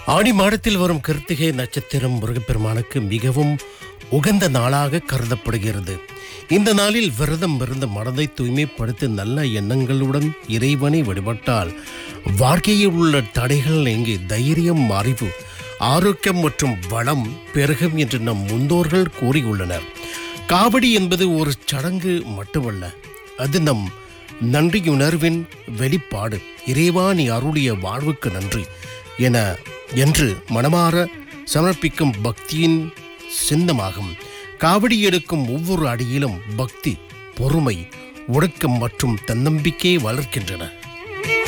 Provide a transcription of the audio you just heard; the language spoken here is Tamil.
ஆடி மாதத்தில் வரும் கிருத்திகை நட்சத்திரம் முருகப்பெருமானுக்கு மிகவும் உகந்த நாளாக கருதப்படுகிறது இந்த நாளில் விரதம் இருந்து மனதை தூய்மைப்படுத்தி நல்ல எண்ணங்களுடன் இறைவனை வழிபட்டால் வாழ்க்கையில் உள்ள தடைகள் நீங்கி தைரியம் அறிவு ஆரோக்கியம் மற்றும் வளம் பெருகும் என்று நம் முன்னோர்கள் கூறியுள்ளனர் காவடி என்பது ஒரு சடங்கு மட்டுமல்ல அது நம் நன்றியுணர்வின் வெளிப்பாடு இறைவா நீ அருளிய வாழ்வுக்கு நன்றி என என்று மனமாற சமர்ப்பிக்கும் பக்தியின் சின்னமாகும் காவடி எடுக்கும் ஒவ்வொரு அடியிலும் பக்தி பொறுமை ஒடுக்கம் மற்றும் தன்னம்பிக்கையை வளர்க்கின்றன